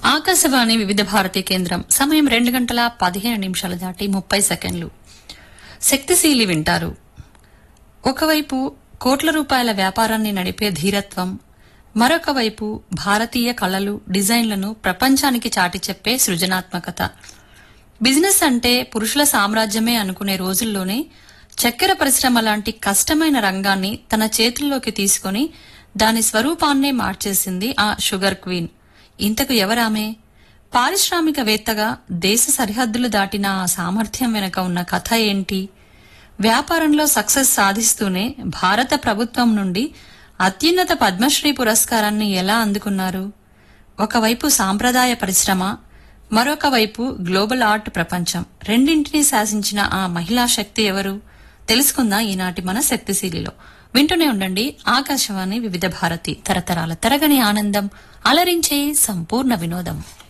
ఆకాశవాణి వివిధ భారతి కేంద్రం సమయం రెండు గంటల పదిహేను నిమిషాలు దాటి ముప్పై సెకండ్లు శక్తిశీలి వింటారు ఒకవైపు కోట్ల రూపాయల వ్యాపారాన్ని నడిపే ధీరత్వం మరొక వైపు భారతీయ కళలు డిజైన్లను ప్రపంచానికి చాటి చెప్పే సృజనాత్మకత బిజినెస్ అంటే పురుషుల సామ్రాజ్యమే అనుకునే రోజుల్లోనే చక్కెర పరిశ్రమ లాంటి కష్టమైన రంగాన్ని తన చేతుల్లోకి తీసుకొని దాని స్వరూపాన్నే మార్చేసింది ఆ షుగర్ క్వీన్ ఇంతకు ఎవరామే పారిశ్రామికవేత్తగా దేశ సరిహద్దులు దాటిన ఆ సామర్థ్యం వెనుక ఉన్న కథ ఏంటి వ్యాపారంలో సక్సెస్ సాధిస్తూనే భారత ప్రభుత్వం నుండి అత్యున్నత పద్మశ్రీ పురస్కారాన్ని ఎలా అందుకున్నారు ఒకవైపు సాంప్రదాయ పరిశ్రమ మరొక వైపు గ్లోబల్ ఆర్ట్ ప్రపంచం రెండింటినీ శాసించిన ఆ మహిళా శక్తి ఎవరు తెలుసుకుందాం ఈనాటి మన శక్తిశీలిలో వింటూనే ఉండండి ఆకాశవాణి వివిధ భారతి తరతరాల తరగని ఆనందం అలరించే సంపూర్ణ వినోదం